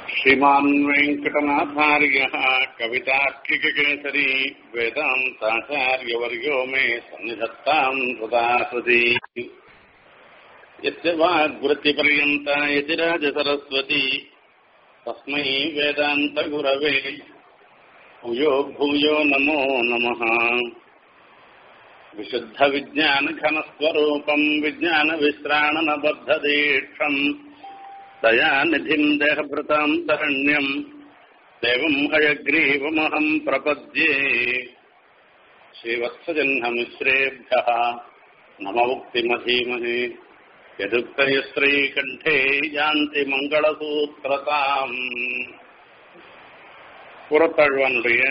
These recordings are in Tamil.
श्रीमान् वेङ्कटनाथार्यः कवितार्किककेसरी वेदान्ताचार्यवर्यो मे सन्निधत्ताम् सदा सती यस्य वाग्वृत्तिपर्यन्ता यतिराजसरस्वती तस्मै वेदान्तगुरवे भूयो भूयो नमो नमः विशुद्धविज्ञानघनस्वरूपम् विज्ञानविश्राणनबद्धदीक्षम् दयानिधिम् देहभृताम् तरण्यम् देवम् हयग्रीवमहम् प्रपद्ये श्रीवत्सजह्नमिश्रेभ्यः नममुक्तिमधीमहे यदुक्तयश्रीकण्ठे யாந்தி மங்களசூத்திரதாம் புறத்தாழ்வானுடைய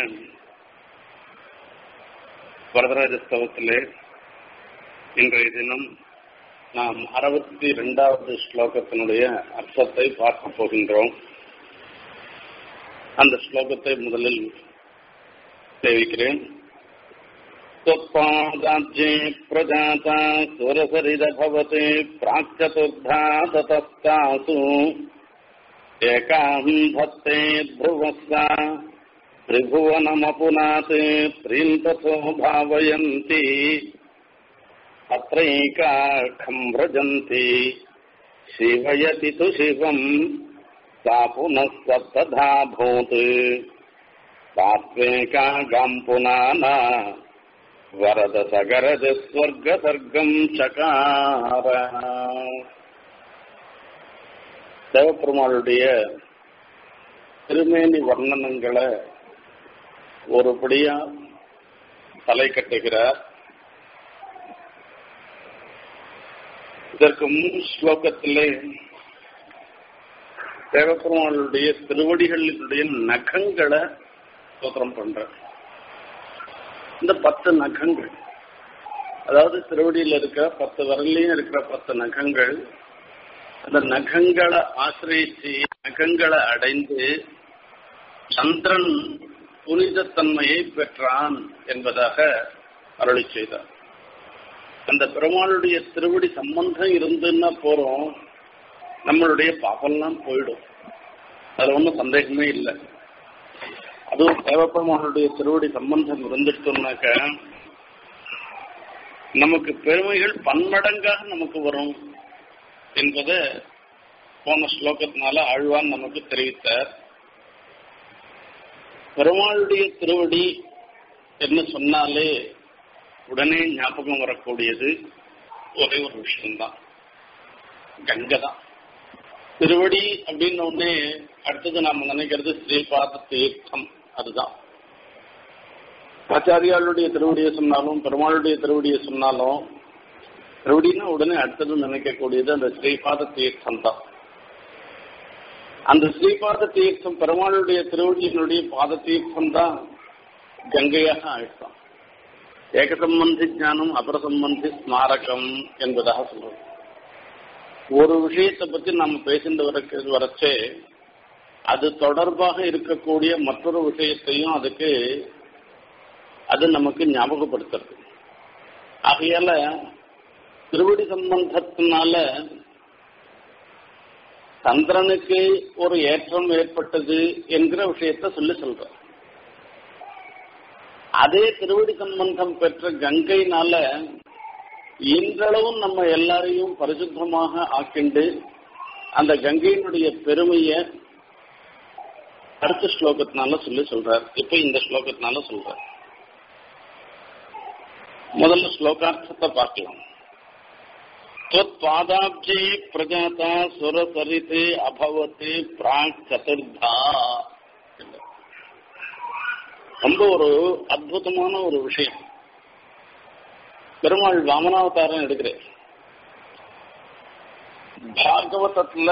வரதராஜஸ்தவத்திலே இன்றைய தினம் நாம் அறுபத்தி இரண்டாவது ஸ்லோகத்தினுடைய அர்த்தத்தை பார்க்க போகின்றோம் அந்த ஸ்லோகத்தை முதலில் தெரிவிக்கிறேன் त्वत्पादाब्जे प्रजाता सुरसरिदभवते प्राक्चतुर्धा ततस्तासु एकाम् धत्ते ध्रुवस्सा त्रिभुवनमपुनात् प्रीन्तथो भावयन्ति अत्रैकाखम् व्रजन्ति शिवयति तु शिवम् सा पुनः सप्तधा भूत् तात्वेका गाम् पुनाना வரத சகரஜ ஸ்வர்க சர்க்கம் சகார தேவப்பெருமாளுடைய திருமேனி வர்ணனங்களை ஒருபடியா தலை கட்டுகிறார் இதற்கு முன் ஸ்லோகத்திலே தேவப்பெருமாளுடைய திருவடிகளினுடைய நகங்களை ஸ்தோத்திரம் பண்ற இந்த பத்து நகங்கள் அதாவது திருவடியில் இருக்கிற பத்து வரலையும் இருக்கிற பத்து நகங்கள் அந்த நகங்களை ஆசிரியிச்சு நகங்களை அடைந்து சந்திரன் புனிதத்தன்மையை பெற்றான் என்பதாக அருளி செய்தார் அந்த பெருமாளுடைய திருவடி சம்பந்தம் இருந்துன்னா போறோம் நம்மளுடைய பாப்பெல்லாம் போயிடும் அதுல ஒன்றும் சந்தேகமே இல்லை அதுவும் தேவப்பெருமானுடைய திருவடி சம்பந்தம் இருந்துட்டோம்னாக்க நமக்கு பெருமைகள் பன்மடங்காக நமக்கு வரும் என்பதை போன ஸ்லோகத்தினால ஆழ்வான் நமக்கு தெரிவித்தார் பெருமாளுடைய திருவடி என்று சொன்னாலே உடனே ஞாபகம் வரக்கூடியது ஒரே ஒரு விஷயம்தான் கங்கை தான் திருவடி அப்படின்னு உடனே அடுத்தது நாம நினைக்கிறது ஸ்ரீபாத தீர்த்தம் அதுதான் ஆச்சாரியாளுடைய திருவடியை சொன்னாலும் பெருமாளுடைய திருவடியை சொன்னாலும் திருவடினா உடனே அடுத்தது நினைக்கக்கூடியது அந்த ஸ்ரீபாத தீர்த்தம் தான் அந்த ஸ்ரீபாத தீர்த்தம் பெருமாளுடைய திருவடியினுடைய பாத தீர்த்தம் தான் கங்கையாக ஆயிட்டான் ஏகசம்பந்தி ஞானம் அபரசம்பந்தி ஸ்மாரகம் என்பதாக சொல்றோம் ஒரு விஷயத்தை பத்தி நம்ம பேசிட்டு வர வரச்சே அது தொடர்பாக இருக்கக்கூடிய மற்றொரு விஷயத்தையும் அதுக்கு அது நமக்கு ஞாபகப்படுத்துறது ஆகையால திருவடி சம்பந்தத்தினால சந்திரனுக்கு ஒரு ஏற்றம் ஏற்பட்டது என்கிற விஷயத்த சொல்லி சொல்ற அதே திருவடி சம்பந்தம் பெற்ற கங்கைனால இன்றளவும் நம்ம எல்லாரையும் பரிசுத்தமாக ஆக்கிண்டு அந்த கங்கையினுடைய பெருமைய அடுத்த ஸ்லோகத்தினால சொல்லி சொல்றார் இப்ப இந்த ஸ்லோகத்தினால சொல்றார் முதல்ல ஸ்லோகார்த்தத்தை பார்க்கலாம் त्वत्पादाब्जे प्रजाता सुरसरिते अभवते प्राक् சதுர்தா ரொம்ப ஒரு அற்புதமான ஒரு விஷயம் பெருமாள் வாமனாவதாரம் எடுக்கிறேன் பாகவதத்துல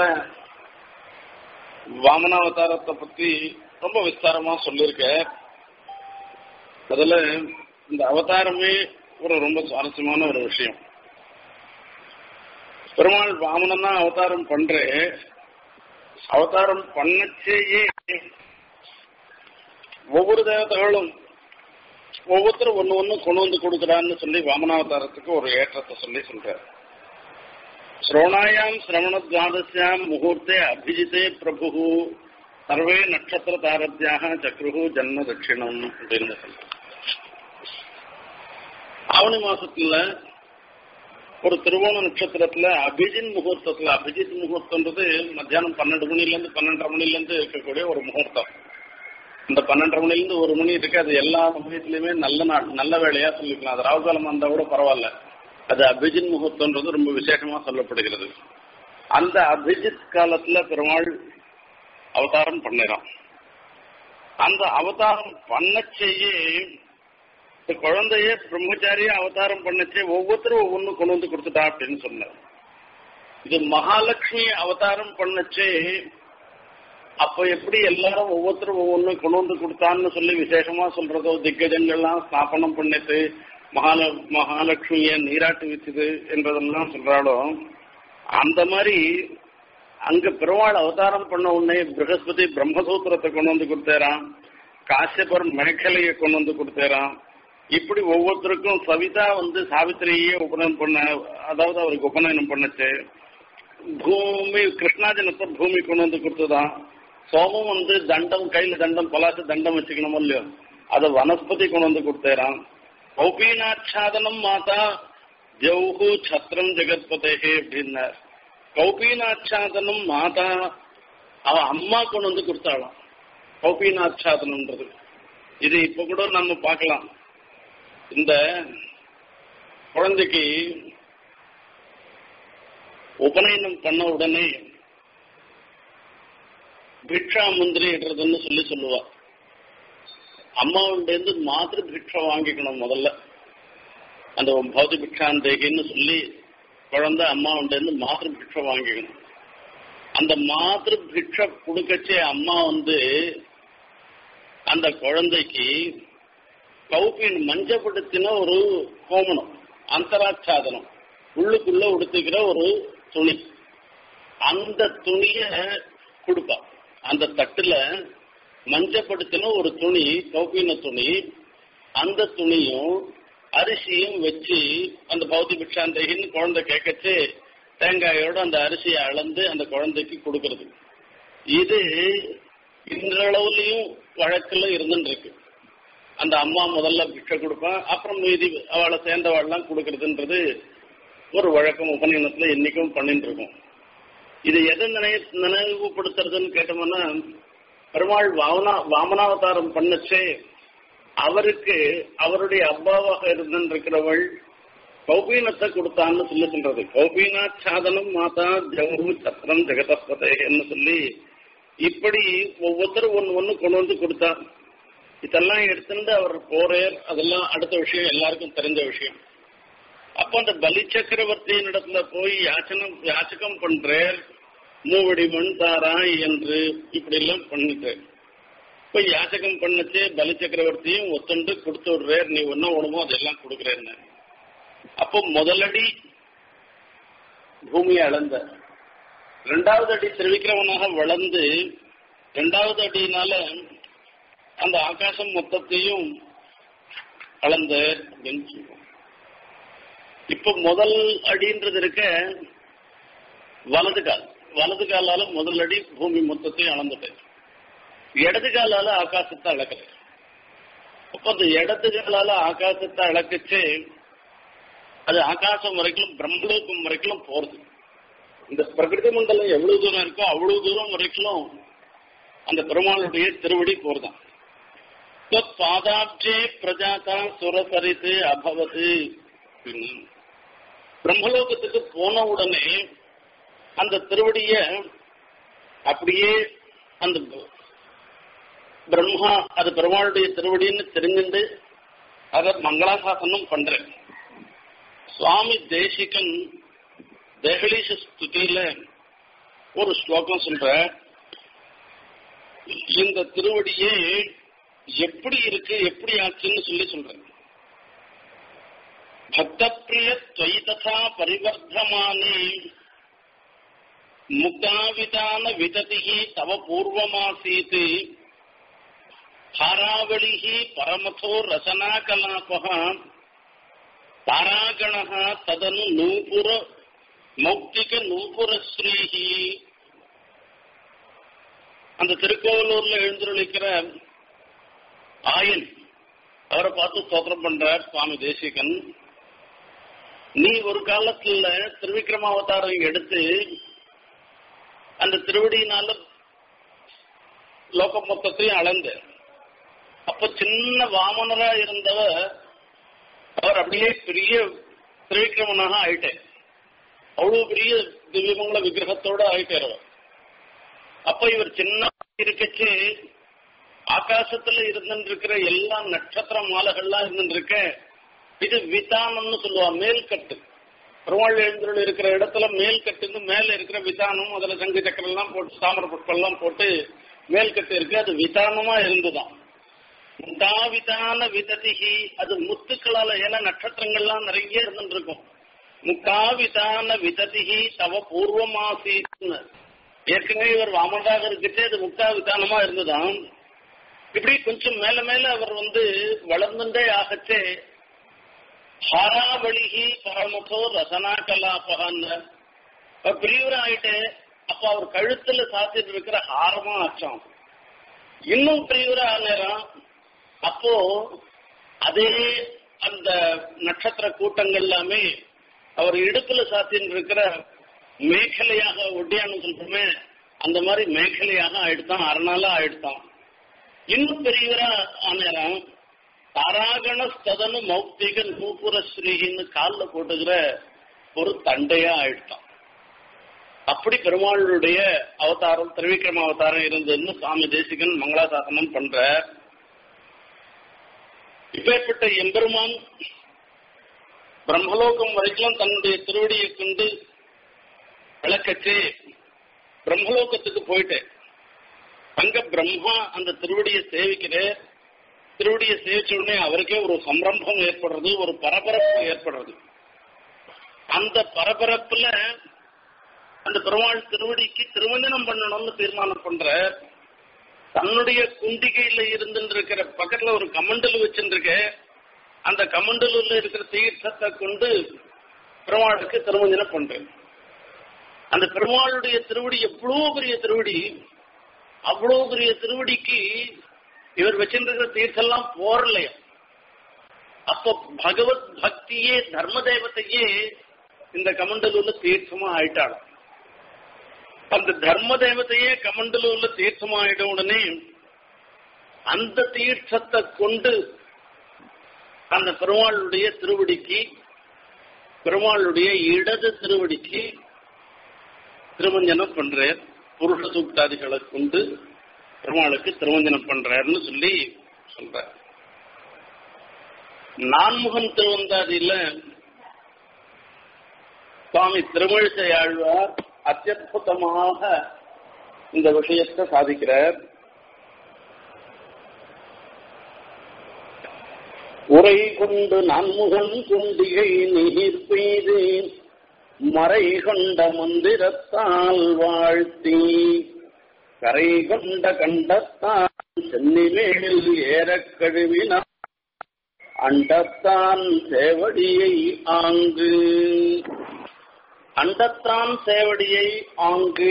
வாமனாவதாரத்தை பத்தி ரொம்ப விஸ்தாரமா சொல்லியிருக்க அதுல இந்த அவதாரமே ஒரு ரொம்ப சுவாரஸ்யமான ஒரு விஷயம் பெருமாள் வாமனா அவதாரம் பண்ற அவதாரம் பண்ணச்சேயே ஒவ்வொரு தேவதைகளும் ஒவ்வொருத்தரும் ஒன்னு ஒன்னு கொண்டு வந்து கொடுக்குறான்னு சொல்லி வாமனாவதாரத்துக்கு ஒரு ஏற்றத்தை சொல்லி சொல்றார் ஸ்ரோணாயாம் சிரவணத்வாதசியாம் முகூர்த்தே அபிஜிதே பிரபு சர்வே நட்சத்திர தாரத்யாக சக்ருகு ஜன்ம தட்சிணம் அப்படின்னு சொல்றாங்க ஆவணி மாசத்துல ஒரு திருவோண நட்சத்திரத்துல அபிஜின் முகூர்த்தத்துல அபிஜித் முகூர்த்தம்ன்றது மத்தியானம் பன்னெண்டு மணில இருந்து பன்னெண்டரை மணில இருந்து இருக்கக்கூடிய ஒரு முகூர்த்தம் இந்த பன்னெண்டரை மணில இருந்து ஒரு மணி இருக்கு அது எல்லா சமயத்திலயுமே நல்ல நாள் நல்ல வேலையா சொல்லிக்கலாம் அது ராவுகாலம் வந்தா கூட பரவாயில்ல அது அபிஜித் முகூர்த்தம்ன்றது ரொம்ப விசேஷமா சொல்லப்படுகிறது அந்த அபிஜித் காலத்துல பெருமாள் அவதாரம் பண்ணிறான் அந்த அவதாரம் பண்ணச்சேயே இந்த குழந்தைய பிரம்மச்சாரியா அவதாரம் பண்ணச்சே ஒவ்வொருத்தரும் ஒவ்வொன்னு கொண்டு வந்து கொடுத்துட்டா அப்படின்னு சொன்னார் இது மகாலட்சுமி அவதாரம் பண்ணச்சே அப்ப எப்படி எல்லாரும் ஒவ்வொருத்தரும் ஒவ்வொன்னு கொண்டு வந்து கொடுத்தான்னு சொல்லி விசேஷமா சொல்றதோ திக்கஜங்கள்லாம் ஸ்தாபனம் பண்ணிட்டு மகால மகாலட்சுமிய நீராட்டு வச்சுது என்பதெல்லாம் சொல்றாளோ அந்த மாதிரி அங்க பெருமாள் அவதாரம் பண்ண உடனே பிரகஸ்பதி பிரம்மசூத்திரத்தை கொண்டு வந்து கொடுத்தாராம் காசியபர் மேகலையை கொண்டு வந்து கொடுத்தாராம் இப்படி ஒவ்வொருத்தருக்கும் சவிதா வந்து சாவித்திரியே உபநயனம் பண்ண அதாவது அவருக்கு உபநயனம் பண்ணுச்சு பூமி கிருஷ்ணாஜனத்தை பூமி கொண்டு வந்து கொடுத்ததான் சோமம் வந்து தண்டம் கையில தண்டம் பலாசு தண்டம் வச்சுக்கணுமோ இல்லையோ அதை வனஸ்பதி கொண்டு வந்து கொடுத்தாராம் கௌபீனாச்சாதனம் மாதா ஜவுகு சத்திரம் ஜெகத்பதேகே அப்படின்னார் கௌபீனாச்சாதனம் மாதா அவ அம்மா கொண்டு வந்து கொடுத்தாளாம் கௌபீனாச்சாதனம்ன்றது இது இப்ப கூட நம்ம பார்க்கலாம் இந்த குழந்தைக்கு உபநயனம் பண்ண உடனே பிக்ஷா முந்திரின்றதுன்னு சொல்லி சொல்லுவா அம்மாவுண்டேந்து மாத்திரு பிக்ஷா வாங்கிக்கணும் முதல்ல அந்த பௌதி பிக்ஷாந்தேகின்னு சொல்லி குழந்தை அம்மாவுண்டேந்து மாத்திரு பிக்ஷா வாங்கிக்கணும் அந்த மாத்திரு பிக்ஷ கொடுக்கச்சே அம்மா வந்து அந்த குழந்தைக்கு கௌப்பின் மஞ்சப்படுத்தின ஒரு கோமணம் அந்தராச்சாதனம் உள்ளுக்குள்ள உடுத்துக்கிற ஒரு துணி அந்த துணிய கொடுப்பா அந்த தட்டுல மஞ்சப்படுத்தின ஒரு துணி கௌப்பின துணி அந்த துணியும் அரிசியும் வச்சு அந்த பௌத்தி பிக்ஷாந்தகின்னு குழந்தை கேட்கச்சு தேங்காயோட அந்த அரிசியை அளந்து அந்த குழந்தைக்கு கொடுக்கறது இது இன்றளவுலயும் வழக்குல இருந்துட்டு இருக்கு அந்த அம்மா முதல்ல பிக்ஷை கொடுப்பான் அப்புறம் மீதி அவளை சேர்ந்தவாள்லாம் கொடுக்கறதுன்றது ஒரு வழக்கம் உபநயனத்துல என்னைக்கும் பண்ணிட்டு இருக்கோம் இது எதை நினை நினைவுபடுத்துறதுன்னு கேட்டோம்னா பெருமாள் வாமனா வாமனாவதாரம் பண்ணச்சே அவருக்கு அவருடைய அப்பாவாக இருந்திருக்கிறவள் கௌபீனத்தை கொடுத்தான்னு சொல்லி சொல்றது கௌபீனாச்சாதனம் மாதா ஜவு சத்திரம் ஜெகதஸ்பதேன்னு சொல்லி இப்படி ஒவ்வொருத்தரும் ஒன்னு ஒன்னு கொண்டு வந்து கொடுத்தா இதெல்லாம் எடுத்துட்டு அவர் போறார் அதெல்லாம் அடுத்த விஷயம் எல்லாருக்கும் தெரிஞ்ச விஷயம் அப்ப அந்த பலி சக்கரவர்த்தியின் இடத்துல போய் யாச்சனம் யாச்சகம் பண்றார் மூவடி மண் தாரா என்று இப்படி எல்லாம் பண்ணிட்டு இப்ப யாச்சகம் பண்ணச்சு பலி சக்கரவர்த்தியும் ஒத்துண்டு கொடுத்து விடுறார் நீ ஒன்னும் உணவோ அதெல்லாம் கொடுக்குறேன்னு அப்போ முதலடி பூமியை அளந்த ரெண்டாவது அடி திருவிக்கிரமனாக வளர்ந்து ரெண்டாவது அடியினால அந்த ஆகாசம் மொத்தத்தையும் அளந்த அப்படின்னு சொல்லுவோம் இப்ப முதல் அடின்றது இருக்க வலது கால் வலது காலால முதல் அடி பூமி மொத்தத்தையும் அளந்துட்டு இடது காலால ஆகாசத்தை அளக்குற அப்ப அந்த இடது காலால ஆகாசத்தை அளக்குச்சு அது ஆகாசம் வரைக்கும் பிரம்மலோகம் வரைக்கும் போறது இந்த பிரகிருதி மண்டலம் எவ்வளவு தூரம் இருக்கோ அவ்வளவு தூரம் வரைக்கும் அந்த பெருமாளுடைய திருவடி போறதான் பாதாப்ஜே பிரஜாதா சுரசரித்து அபவது பிரம்மலோகத்துக்கு போன உடனே அந்த திருவடிய அப்படியே அந்த பிரம்மா அது பெருமாளுடைய திருவடின்னு தெரிஞ்சுண்டு அதை மங்களாசாசனம் பண்றேன் சுவாமி தேசிகன் தேகலீச ஸ்துதியில ஒரு ஸ்லோகம் சொல்ற இந்த திருவடியே எப்படி இருக்கு எப்படி ஆச்சுன்னு சொல்லி சொல்றேன் பக்தப்பிரிய துவை ததா பரிவர்த்தமானே முக்தாவிதான விததிஹி தவ பூர்வமாசீத் தாராவளிஹி பரமதோ ரசனாகலாபः தாராகணः ததனு நூபுர மௌக்திக நூபுரஸ்ரீஹி அந்த திருக்கோவலூர்ல எழுந்துருளிக்கிற ஆயன் அவரை பார்த்து ஸ்தோத்திரம் பண்றார் சுவாமி தேசிகன் நீ ஒரு காலத்துல திருவிக்ரமாவதாரம் எடுத்து அந்த திருவடியினால லோக மொத்தத்தையும் அளந்த அப்ப சின்ன வாமனரா இருந்தவர் அவர் அப்படியே பெரிய திரிவிக்ரமனாக ஆயிட்டேன் அவ்வளவு பெரிய திவ்யமங்கள விக்கிரகத்தோட ஆயிட்டார் அவர் அப்ப இவர் சின்ன இருக்கச்சு ஆகாசத்துல இருந்துருக்கிற எல்லா நட்சத்திர மாலைகள்லாம் இருந்துருக்க இது விதானம்னு சொல்லுவா மேல்கட்டு பெருமாள் எழுந்தருள் இருக்கிற இடத்துல மேல்கட்டுன்னு மேல இருக்கிற விதானம் அதுல சங்கு சக்கரம் எல்லாம் போட்டு தாமர புஷ்பம் எல்லாம் போட்டு மேல்கட்டு இருக்கு அது விதானமா இருந்துதான் முட்டாவிதான விததிகி அது முத்துக்களால ஏன்னா நட்சத்திரங்கள்லாம் நிறைய இருந்துருக்கும் முக்காவிதான விததிகி தவ பூர்வமாசின்னு ஏற்கனவே இவர் வாமனாக இருக்கிட்டே அது முக்காவிதானமா இருந்துதான் இப்படி கொஞ்சம் மேல மேல அவர் வந்து வளர்ந்துட்டே ஆகச்சே ஹாராவளிகி பரமுகோ ரசனா கலாபகான்னு பிரிவரா ஆயிட்டு அப்ப அவர் கழுத்துல சாத்திட்டு இருக்கிற ஹாரமா ஆச்சான் இன்னும் பிரிவரா நேரம் அப்போ அதே அந்த நட்சத்திர கூட்டங்கள் எல்லாமே அவர் இடுப்புல சாத்தின்னு இருக்கிற மேகலையாக ஒட்டியான்னு சொல்றோமே அந்த மாதிரி மேகலையாக ஆயிடுத்தான் அரணாலா ஆயிடுத்தான் இன்னும் பெரியவரா ஆனேரம் தாராகண ஸ்ததனு மௌக்திக நூபுர ஸ்ரீன்னு காலில் போட்டுக்கிற ஒரு தண்டையா ஆயிடுத்தான் அப்படி பெருமாளுடைய அவதாரம் திரிவிக்ரம அவதாரம் இருந்ததுன்னு சுவாமி தேசிகன் மங்களாசாசனம் பண்ற இப்பேற்பட்ட எம்பெருமான் பிரம்மலோகம் வரைக்கும் தன்னுடைய திருவடியை கொண்டு விளக்கச்சு பிரம்மலோகத்துக்கு போயிட்டேன் அங்க பிரம்மா அந்த திருவடியை சேவிக்கிற திருவடியை சேவிச்ச உடனே அவருக்கே ஒரு சம்பிரம்பம் ஏற்படுறது ஒரு பரபரப்பு ஏற்படுறது அந்த பரபரப்புல அந்த பெருமாள் திருவடிக்கு திருமஞ்சனம் பண்ணணும்னு தீர்மானம் பண்ற தன்னுடைய குண்டிகையில இருந்துட்டு இருக்கிற பக்கத்துல ஒரு கமண்டல் வச்சுருக்க அந்த கமண்டலூர்ல இருக்கிற தீர்த்தத்தை கொண்டு பெருமாளுக்கு திருமஞ்சனம் பண்றேன் அந்த பெருமாளுடைய திருவடி எவ்வளவு பெரிய திருவடி அவ்வளவு பெரிய திருவடிக்கு இவர் வச்சிருக்கிற தீர்த்தெல்லாம் போரலையா அப்போ பகவத் பக்தியே தர்ம தேவத்தையே இந்த கமண்டலூர்ல தீர்த்தமா ஆயிட்டாளாம் அந்த தர்ம தேவத்தையே கமண்டலூர்ல தீர்த்தமா ஆயிட்ட உடனே அந்த தீர்த்தத்தை கொண்டு அந்த பெருமாளுடைய திருவடிக்கு பெருமாளுடைய இடது திருவடிக்கு திருமஞ்சனம் பண்றார் புருஷ சூக்தாதிகளை கொண்டு பெருமாளுக்கு திருமஞ்சனம் பண்றாருன்னு சொல்லி சொல்றார் நான்முகன் திருவந்தாதியில சுவாமி திருமழிசை ஆழ்வார் அத்தியுதமாக இந்த விஷயத்தை சாதிக்கிறார் உரை கொண்டு நான்முகன் குண்டிகை நீர் பெய்து மறை கொண்ட மந்திரத்தால் வாழ்த்தி கரை கொண்ட கண்டத்தான் சென்னிமேலில் ஏறக் கழுவினான் அண்டத்தான் சேவடியை ஆங்கு அண்டத்தான் சேவடியை ஆங்கு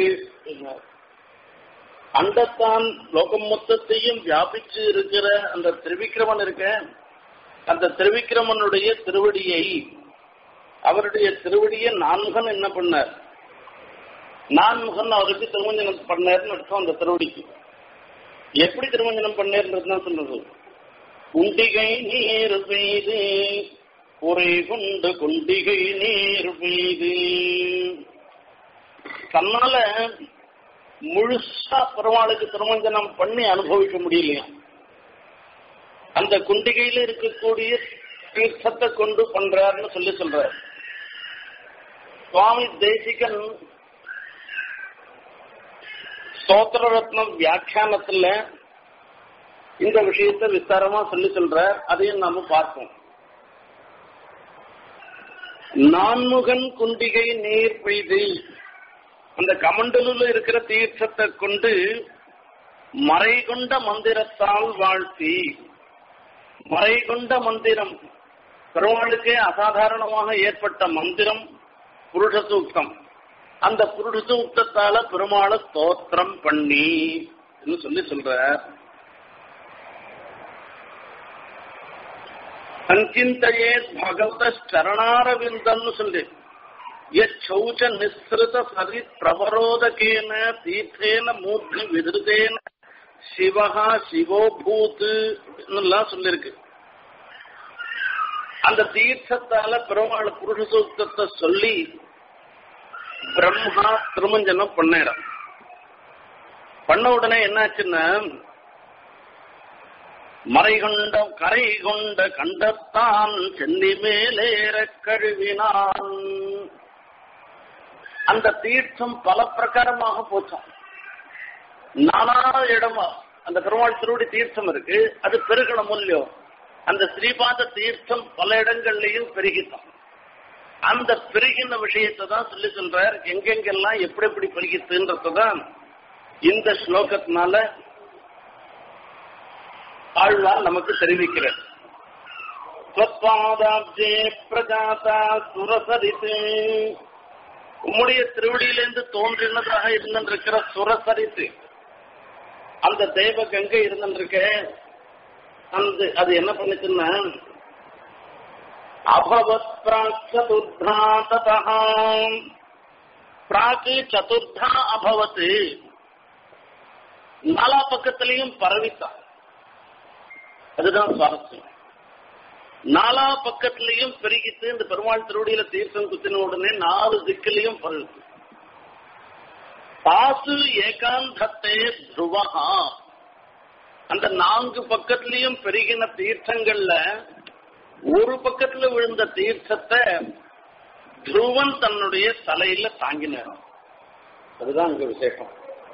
அண்டத்தான் லோகம் மொத்தத்தையும் வியாபிச்சு இருக்கிற அந்த திருவிக்கிரமன் இருக்க அந்த திருவிக்கிரமனுடைய திருவடியை அவருடைய திருவடியை நான்முகன் என்ன பண்ணார் நான்முகன் அவருக்கு திருமஞ்சனம் பண்ணார்னு அர்த்தம் அந்த திருவடிக்கு எப்படி திருமஞ்சனம் பண்ணார்ன்றது தான் சொல்றது குண்டிகை நீர் பெய்து குறை கொண்டு குண்டிகை நீர் பெய்து தன்னால முழுசா பெருமாளுக்கு திருமஞ்சனம் பண்ணி அனுபவிக்க முடியலையா அந்த குண்டிகையில இருக்கக்கூடிய தீர்த்தத்தை கொண்டு பண்றாருன்னு சொல்லி சொல்றார் சுவாமி தேசிகன் ஸ்தோத்திர ரத்னம் வியாக்கியானத்துல இந்த விஷயத்தை விஸ்தாரமா சொல்லி சொல்ற அதையும் நாம பார்ப்போம் நான்முகன் குண்டிகை நீர் பெய்து அந்த கமண்டலுல இருக்கிற தீர்த்தத்தை கொண்டு மறை கொண்ட மந்திரத்தால் வாழ்த்தி மறை கொண்ட மந்திரம் பெருமாளுக்கே அசாதாரணமாக ஏற்பட்ட மந்திரம் புருஷ சூக்தம் அந்த புருஷ சூக்தத்தால பெருமாளை ஸ்தோத்திரம் பண்ணி சொல்லி சொல்ற சஞ்சிந்தையே பகவத சரணாரவிந்தம்னு சொல்லி யௌச்ச நிஸ்ருத சரி பிரவரோதகேன தீர்த்தேன மூர்த்தி விதிருதேன சிவஹா சிவோபூத் எல்லாம் சொல்லிருக்கு அந்த தீர்த்தத்தால பெருமாள் புருஷ சூக்தத்தை சொல்லி பிரம்மா திருமஞ்சனம் பண்ணிடம் பண்ண உடனே என்னாச்சுன்னா மறை கொண்ட கரை கொண்ட கண்டத்தான் சென்னி மேலேற கழுவினான் அந்த தீர்த்தம் பல பிரகாரமாக போச்சான் நானா இடமா அந்த பெருமாள் திருவடி தீர்த்தம் இருக்கு அது பெருகணும் இல்லையோ அந்த ஸ்ரீபாத தீர்த்தம் பல இடங்கள்லயும் பெருகித்தான் அந்த பெருகின விஷயத்தை தான் சொல்லி சொல்றார் எங்கெங்கெல்லாம் எப்படி எப்படி பெருகித்துன்றதான் இந்த ஸ்லோகத்தினால ஆழ்வார் நமக்கு தெரிவிக்கிறார் ஸ்வத்பாதாப்ஜே பிரஜாதா சுரசரித்து உம்முடைய திருவடியிலிருந்து தோன்றினதாக இருந்திருக்கிற சுரசரித்து அந்த தெய்வ கங்கை இருந்திருக்க அந்த அது என்ன பண்ணுச்சுன்னா அபவத் பிராக் சதுர்தா ததா பிராக்கு சதுர்தா அபவத் நாலா பக்கத்திலையும் பரவித்தான் அதுதான் சுவாரஸ்யம் நாலா பக்கத்திலையும் பெருகித்து இந்த பெருமாள் திருவடியில தீர்த்தம் குத்தின உடனே நாலு திக்கிலையும் பரவித்து பாசு ஏகாந்தத்தே துருவகா அந்த நான்கு பக்கத்திலையும் பெருகின தீர்த்தங்கள்ல ஒரு பக்கத்துல விழுந்த தீர்த்தத்தை துருவன் தன்னுடைய தலையில தாங்கினார் அதுதான் அங்க விசேஷம்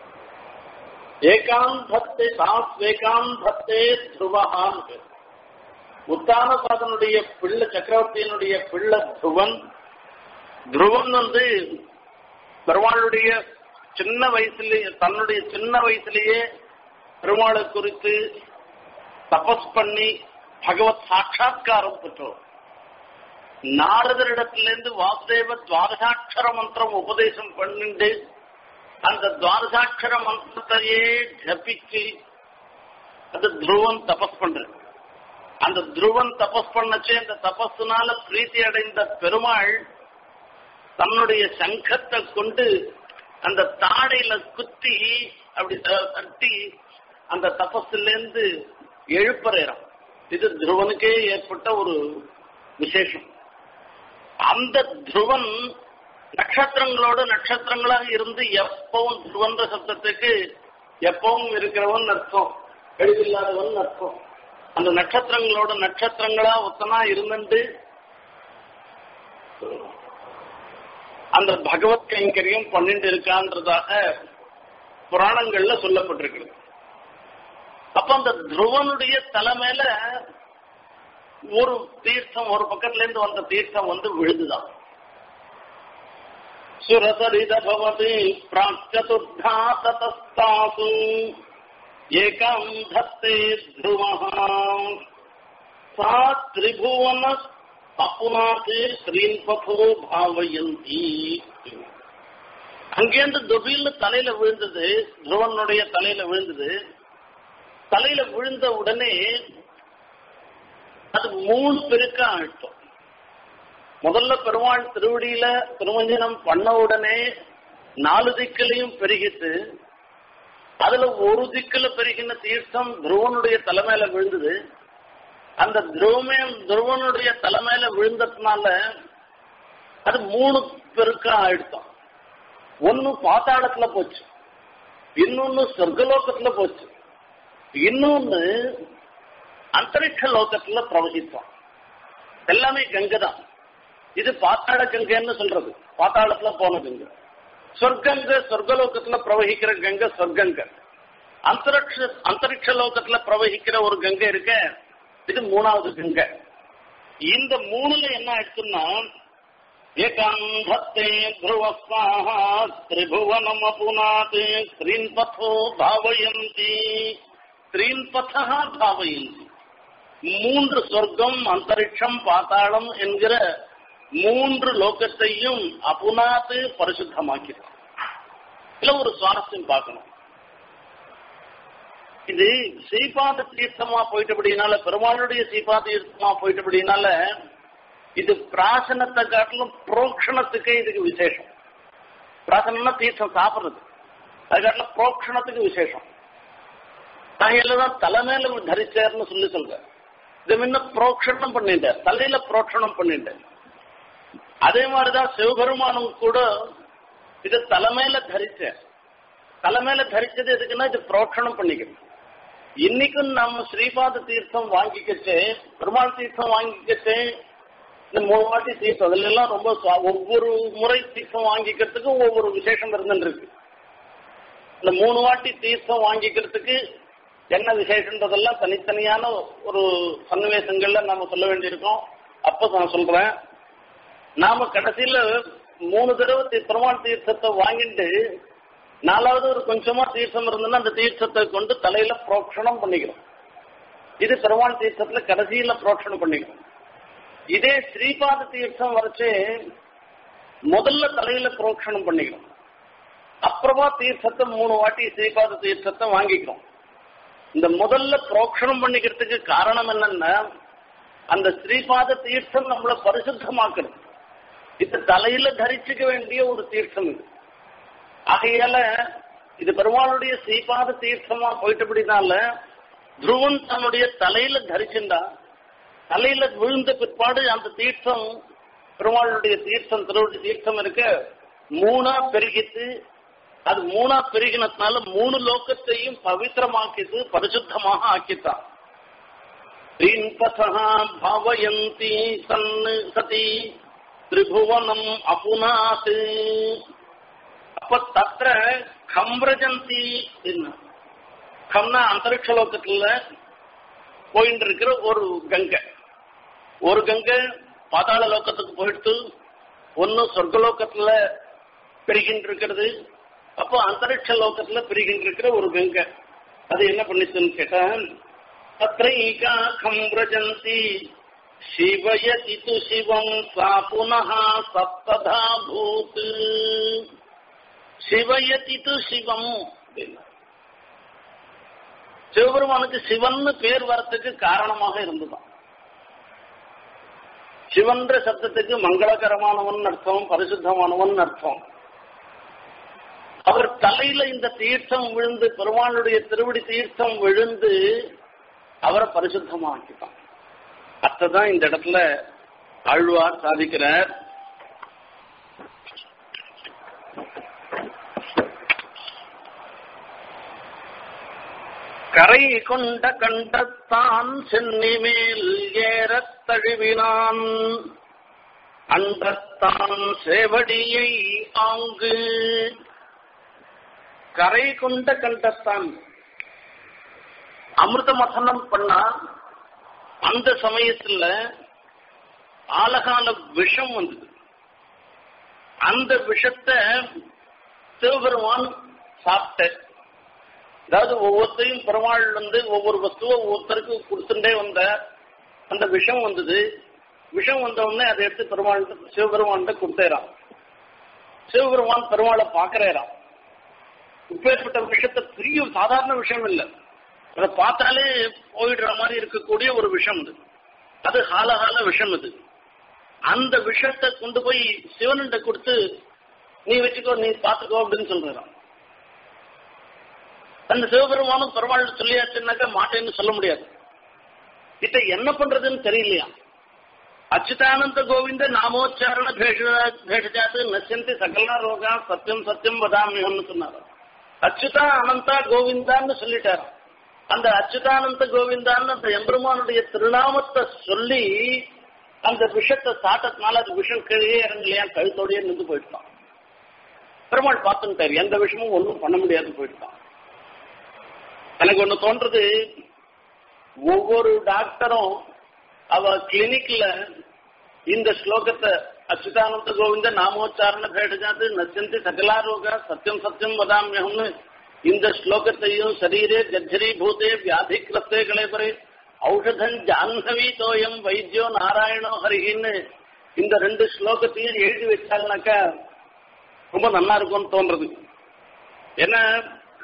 ஏகாந்தத்தை தாஸ் ஏகாந்தத்தே துருவகான் உத்தான சாதனுடைய பிள்ளை சக்கரவர்த்தியினுடைய பிள்ளை துருவன் துருவன் வந்து பெருமாளுடைய சின்ன வயசுலயே தன்னுடைய சின்ன வயசுலயே பெருமாளை குறித்து தபஸ் பண்ணி பகவத் சாட்சா்காரம் பெற்றோர் நாரதரிடத்திலிருந்து வாசுதேவ துவாதசாட்சர மந்திரம் உபதேசம் பண்ணிட்டு அந்த துவாதசாட்சர மந்திரத்தையே ஜபிச்சு அந்த துருவன் தபஸ் பண்ற அந்த துருவன் தபஸ் பண்ணச்சே அந்த தபஸ்னால பிரீத்தி அடைந்த பெருமாள் தன்னுடைய சங்கத்தை கொண்டு அந்த தாடையில குத்தி அப்படி தட்டி அந்த தபஸிலேருந்து எழுப்பறேறான் இது துருவனுக்கே ஏற்பட்ட ஒரு விசேஷம் அந்த துருவன் நட்சத்திரங்களோட நட்சத்திரங்களாக இருந்து எப்பவும் துருவன்ற சப்தத்துக்கு எப்பவும் இருக்கிறவன் அர்த்தம் எழுதில்லாதவன் அர்த்தம் அந்த நட்சத்திரங்களோட நட்சத்திரங்களா ஒத்தனா இருந்துட்டு அந்த பகவத் கைங்கரியம் பண்ணிட்டு இருக்கான்றதாக புராணங்கள்ல சொல்லப்பட்டிருக்கு அப்ப அந்த துருவனுடைய தலைமையில ஒரு தீர்த்தம் ஒரு பக்கத்துல இருந்து வந்த தீர்த்தம் வந்து விழுதுதான் சுரசரித பவதி பிராச்சதுர்தா ததஸ்தாசு ஏகம் தத்தே த்ருவஹா சா திரிபுவன அப்புனாத்து ஸ்ரீன்பதோ பாவயந்தி அங்கேருந்து தொபில்னு தலையில விழுந்தது துருவனுடைய தலையில விழுந்தது தலையில விழுந்த உடனே அது மூணு பெருக்கா ஆயிட்டோம் முதல்ல பெருமாள் திருவடியில திருமஞ்சனம் பண்ண உடனே நாலு திக்கிலையும் பெருகிட்டு அதுல ஒரு திக்குல பெருகின தீர்த்தம் துருவனுடைய தலைமையில விழுந்தது அந்த துருவமே துருவனுடைய தலைமையில விழுந்ததுனால அது மூணு பெருக்கா ஆயிடுத்தோம் ஒன்னு பாத்தாளத்துல போச்சு இன்னொன்னு சொர்க்கலோகத்துல போச்சு இன்னொன்னு அந்தரிக்ஷ லோகத்துல பிரவகித்தோம் எல்லாமே கங்கை தான் இது பாத்தாள கங்கைன்னு சொல்றது பாத்தாளத்துல போன கங்கை சொர்க்கங்க சொர்க்கலோகத்துல பிரவகிக்கிற கங்கை சொர்க்கங்க அந்தரிக்ஷ அந்தரிக்ஷ லோகத்துல பிரவகிக்கிற ஒரு கங்கை இருக்க இது மூணாவது கங்கை இந்த மூணுல என்ன ஆயிடுச்சுன்னா ஏகாந்தத்தே ध्रुवस्वाः त्रिभुवनमपुनात् स्त्रीन्पथो भावयन्ति ஸ்ரீன்பதா பாவயந்தி மூன்று சொர்க்கம் அந்தரிக்ஷம் பாத்தாளம் என்கிற மூன்று லோகத்தையும் அபுனாத்து பரிசுத்தமாக்கிறார் இதுல ஒரு சுவாரஸ்யம் பார்க்கணும் இது ஸ்ரீபாத தீர்த்தமா போயிட்டபடினால பெருமாளுடைய ஸ்ரீபாத தீர்த்தமா போயிட்டபடினால இது பிராசனத்தை காட்டிலும் புரோக்ஷணத்துக்கே இதுக்கு விசேஷம் பிராசனம்னா தீர்த்தம் சாப்பிடுறது அது காட்டிலும் புரோக்ஷணத்துக்கு விசேஷம் கையில தான் தலைமையில தரிச்சார்னு சொல்லி சொல்ற இது முன்ன புரோக்ஷணம் பண்ணிட்டேன் தலையில புரோக்ஷணம் பண்ணிட்டேன் அதே மாதிரிதான் சிவபெருமானும் கூட இது தலைமையில தரிச்சேன் தலைமையில தரிச்சது எதுக்குன்னா இது புரோக்ஷணம் பண்ணிக்கணும் இன்னைக்கும் நம்ம ஸ்ரீபாத தீர்த்தம் வாங்கிக்கச்சு பெருமாள் தீர்த்தம் வாங்கிக்கச்சு இந்த மூணு வாட்டி தீர்த்தம் அதுல எல்லாம் ரொம்ப சுவா- ஒவ்வொரு முறை தீர்த்தம் வாங்கிக்கிறதுக்கும் ஒவ்வொரு விசேஷம் இருந்துருக்கு இந்த மூணு வாட்டி தீர்த்தம் வாங்கிக்கிறதுக்கு என்ன விசேஷன்றதெல்லாம் தனித்தனியான ஒரு சன்னிவேசங்கள்ல நாம சொல்ல வேண்டியிருக்கோம் அப்ப நான் சொல்றேன் நாம கடைசியில மூணு தடவை தி- பெருமாள் தீர்த்தத்தை வாங்கிட்டு நாலாவது ஒரு கொஞ்சமா தீர்த்தம் இருந்ததுன்னா அந்த தீர்த்தத்தை கொண்டு தலையில புரோக்ஷணம் பண்ணிக்கிறோம் இது பெருமாள் தீர்த்தத்துல கடைசியில புரோக்ஷணம் பண்ணிக்கிறோம் இதே ஸ்ரீபாத தீர்த்தம் வரைச்சு முதல்ல தலையில புரோக்ஷணம் பண்ணிக்கிறோம் அப்புறமா தீர்த்தத்தை மூணு வாட்டி ஸ்ரீபாத தீர்த்தத்தை வாங்கிக்கிறோம் இந்த முதல்ல புரோக்ஷணம் பண்ணிக்கிறதுக்கு காரணம் என்னன்னா அந்த ஸ்ரீபாத தீர்த்தம் நம்மளை பரிசுத்தமாக்குறது இது தலையில தரிச்சுக்க வேண்டிய ஒரு தீர்த்தம் இது ஆகையால இது பெருமாளுடைய ஸ்ரீபாத தீர்த்தமா போயிட்டபடினால துருவன் தன்னுடைய தலையில தரிச்சுண்டா தலையில விழுந்த பிற்பாடு அந்த தீர்த்தம் பெருமாளுடைய தீர்த்தம் திருவடி தீர்த்தம் இருக்க மூணா பெருகித்து அது மூணா பெருகினதுனால மூணு லோகத்தையும் பவித்திரமாக்கிட்டு பரிசுத்தமாக ஆக்கித்தான் ஸ்ரீன்பதா பாவயந்தி சன் சதி திரிபுவனம் அபுனாத் அப்ப தத்திர கம்ரஜந்தி என்ன கம்னா அந்தரிக்ஷ லோகத்துல போயிட்டு இருக்கிற ஒரு கங்கை ஒரு கங்கை பாதாள லோகத்துக்கு போயிட்டு ஒன்னு சொர்க்கலோகத்துல பெருகின்னு இருக்கிறது அப்போ அந்தரிக்ஷ லோகத்துல பெருகின்னு இருக்கிற ஒரு கங்கை அது என்ன பண்ணிச்சுன்னு கேட்டா தத்ரைகா கம்ரஜந்தி சிவயதி து சிவம் சா புனः சப்ததா பூத் சிவயதி து சிவம் அப்படின்னா சிவபெருமானுக்கு சிவன்னு பேர் வரத்துக்கு காரணமாக இருந்துதான் சிவன்ற சப்தத்துக்கு மங்களகரமானவன் அர்த்தம் பரிசுத்தமானவன் அர்த்தம் அவர் தலையில இந்த தீர்த்தம் விழுந்து பெருமாளுடைய திருவடி தீர்த்தம் விழுந்து அவரை பரிசுத்தமாக்கிட்டான் அத்ததான் இந்த இடத்துல ஆழ்வார் சாதிக்கிறார் கரை கொண்ட கண்டத்தான் சென்னிமேல் ஏறத் தழுவினான் அண்டத்தான் சேவடியை ஆங்கு கரை கொண்ட கண்டத்தான் அமிர்த மதனம் பண்ணா அந்த சமயத்துல ஆலகால விஷம் வந்தது அந்த விஷத்தை சிவபெருமான் சாப்பிட்ட அதாவது ஒவ்வொருத்தையும் பெருமாள் வந்து ஒவ்வொரு வஸ்துவை ஒவ்வொருத்தருக்கு கொடுத்துட்டே வந்த அந்த விஷம் வந்தது விஷம் வந்த உடனே அதை எடுத்து பெருமாள் சிவபெருமான் கொடுத்தேறான் சிவபெருமான் பெருமாளை பாக்குறாராம் இப்பேற்பட்ட விஷயத்தை பெரிய சாதாரண விஷயம் இல்லை அதை பார்த்தாலே போயிடுற மாதிரி இருக்கக்கூடிய ஒரு விஷம் இது அது ஹாலஹால விஷம் இது அந்த விஷத்தை கொண்டு போய் சிவன்கிட்ட கொடுத்து நீ வச்சுக்கோ நீ பார்த்துக்கோ அப்படின்னு சொல்றான் அந்த சிவபெருமானும் பெருமாள் சொல்லியாச்சுன்னாக்கா மாட்டேன்னு சொல்ல முடியாது இத என்ன பண்றதுன்னு தெரியலையா அச்சுதானந்த கோவிந்த நாமோச்சாரண பேஷஜாத்து நச்சந்தி சகல ரோகா சத்தியம் சத்தியம் வதாமியம்னு சொன்னார் அச்சுதா அனந்தா கோவிந்தான்னு சொல்லிட்டாராம் அந்த அச்சுதானந்த கோவிந்தான்னு அந்த எம்பெருமானுடைய திருநாமத்தை சொல்லி அந்த விஷத்தை சாட்டத்தினால அது விஷம் கீழே இறங்கலையா கழுத்தோடயே நின்று போயிட்டான் பெருமாள் பார்த்துட்டாரு எந்த விஷயமும் ஒன்றும் பண்ண முடியாது போயிட்டான் எனக்கு ஒண்ணு தோன்றது ஒவ்வொரு டாக்டரும் அவ கிளினிக்ல இந்த ஸ்லோகத்தை அச்சுதானந்த கோவிந்த நாமோச்சாரண பேடஜாத்து நச்சந்தி சகலாரோக சத்தியம் சத்தியம் வதாமியம்னு இந்த ஸ்லோகத்தையும் சரீரே கஜ்ஜரி பூதே வியாதிகிரஸ்தே கலைபரே ஔஷதன் ஜாஹ்னவி தோயம் வைத்தியோ நாராயணோ ஹரின்னு இந்த ரெண்டு ஸ்லோகத்தையும் எழுதி வச்சாங்கனாக்கா ரொம்ப நல்லா இருக்கும்னு தோன்றது ஏன்னா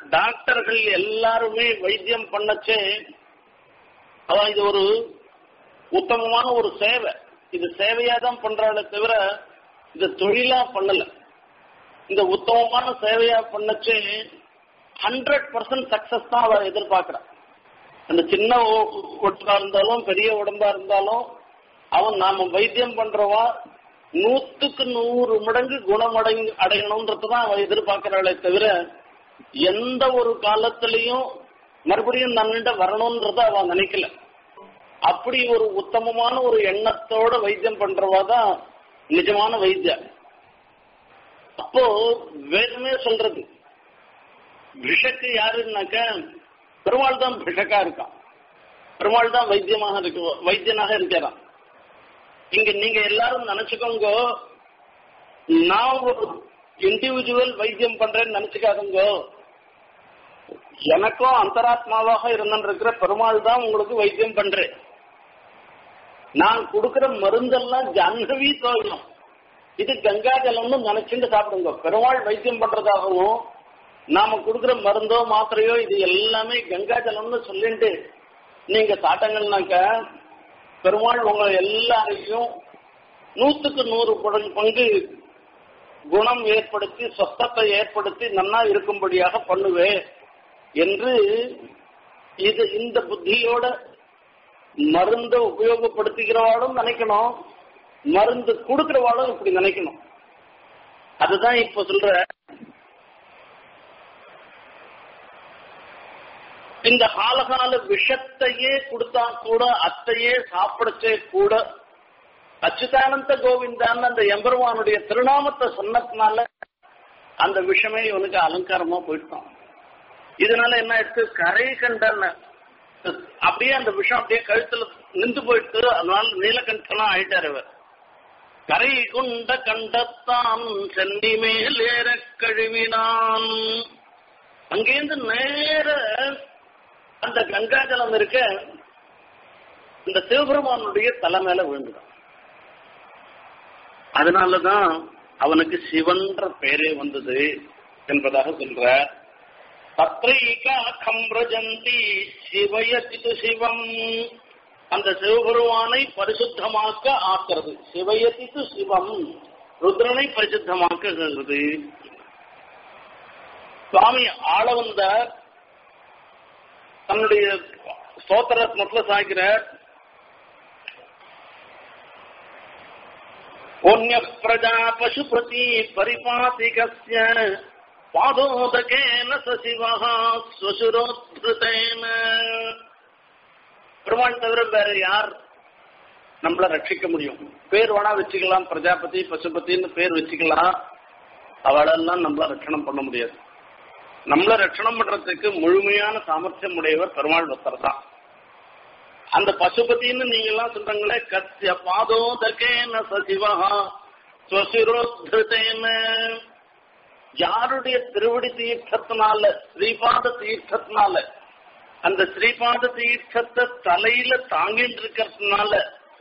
டாக்டர்கள் எல்லாருமே வைத்தியம் பண்ணச்சே அதான் இது ஒரு உத்தமமான ஒரு சேவை இது சேவையா தான் பண்றாளே தவிர இது தொழிலா பண்ணல இந்த உத்தமமான சேவையா பண்ணச்சு ஹண்ட்ரட் பர்சன்ட் சக்சஸ் தான் அவ எதிர்பார்க்கிறா அந்த சின்ன உடம்பா இருந்தாலும் பெரிய உடம்பா இருந்தாலும் அவன் நாம வைத்தியம் பண்றவா நூத்துக்கு நூறு மடங்கு குணமடை அடையணும்ன்றதுதான் அவன் எதிர்பார்க்கிறாளே தவிர எந்த ஒரு காலத்திலையும் மறுபடியும் நன்னிட்ட வரணும்ன்றத அவன் நினைக்கல அப்படி ஒரு உத்தமமான ஒரு எண்ணத்தோட வைத்தியம் பண்றவா தான் நிஜமான வைத்தியம் அப்போ வேதமே சொல்றது பிஷக்கு யாருன்னாக்க பெருமாள் தான் பிஷக்கா இருக்கான் பெருமாள் தான் வைத்தியமாக இருக்கு வைத்தியனாக இருக்கிறான் இங்க நீங்க எல்லாரும் நினைச்சுக்கோங்க நான் ஒரு இண்டிவிஜுவல் வைத்தியம் பண்றேன்னு நினைச்சுக்காதுங்க எனக்கும் அந்தராத்மாவாக இருந்திருக்கிற பெருமாள் தான் உங்களுக்கு வைத்தியம் பண்றேன் நான் கொடுக்கிற மருந்தெல்லாம் ஜான்கவி தோயம் இது கங்கா ஜலம்னு நினைச்சுட்டு சாப்பிடுங்க பெருமாள் வைத்தியம் பண்றதாகவும் நாம கொடுக்கிற மருந்தோ மாத்திரையோ இது எல்லாமே கங்கா ஜலம்னு சொல்லிட்டு நீங்க சாட்டங்கள்னாக்க பெருமாள் உங்களை எல்லாரையும் நூத்துக்கு நூறு பங்கு குணம் ஏற்படுத்தி சொத்தத்தை ஏற்படுத்தி நன்னா இருக்கும்படியாக பண்ணுவேன் என்று இது இந்த புத்தியோட மருந்தை உபயோகப்படுத்திக்கிறவாளும் நினைக்கணும் மருந்து கொடுக்கிறவாளும் இப்படி நினைக்கணும் அதுதான் இப்ப சொல்ற இந்த காலகால விஷத்தையே கொடுத்தா கூட அத்தையே சாப்பிடச்சே கூட அச்சுதானந்த கோவிந்தான்னு அந்த எம்பெருமானுடைய திருநாமத்தை சொன்னதுனால அந்த விஷமே இவனுக்கு அலங்காரமா போயிட்டான் இதனால என்ன ஆயிடுச்சு கரை கண்டன் அப்படியே அந்த விஷம் அப்படியே கழுத்துல நின்று போயிட்டு அதனால நீலகண்டனா ஆயிட்டார் இவர் கரை கொண்ட கண்டத்தான் சென்னி மேல் ஏற கழுவினான் அங்கேருந்து நேர அந்த கங்கா ஜலம் இருக்க இந்த சிவபெருமானுடைய தலை மேல விழுந்துடும் அதனாலதான் அவனுக்கு சிவன்ற பேரே வந்தது என்பதாக சொல்ற தத்ரைகா கம்ரஜந்தி சிவயதிது சிவம் அந்த சிவபெருமானை பரிசுத்தமாக்க ஆக்கிறது சிவயதிது சிவம் ருத்ரனை பரிசுத்தமாக்குகிறது சுவாமி ஆள வந்த தன்னுடைய ஸ்தோத்திரத்னத்துல சாய்க்கிற புண்ணிய பிரஜா பசுபதி பரிபாதிகஸ்ய பாதோதகேன சசிவா ஸ்வசுரோத்ருதேன பெருமாள் தவிர வேற யார் நம்மள ரட்சிக்க முடியும் பேர் வேணா வச்சுக்கலாம் பிரஜாபதி பசுபதினு பேர் வச்சுக்கலாம் அவளெல்லாம் நம்மள ரட்சணம் பண்ண முடியாது நம்மள ரட்சணம் பண்றதுக்கு முழுமையான சாமர்த்தியம் உடையவர் பெருமாள் பக்தர் தான் அந்த பசுபதினு நீங்க எல்லாம் சொல்றாங்களே கத்திய பாதோதகேன சசிவா ஸ்வசிரோத்ருதேன யாருடைய திருவடி தீர்த்தத்தினால ஸ்ரீபாத தீர்த்தத்தினால அந்த ஸ்ரீபாத தீர்த்தத்தை தலையில தாங்கிட்டு இருக்கிறதுனால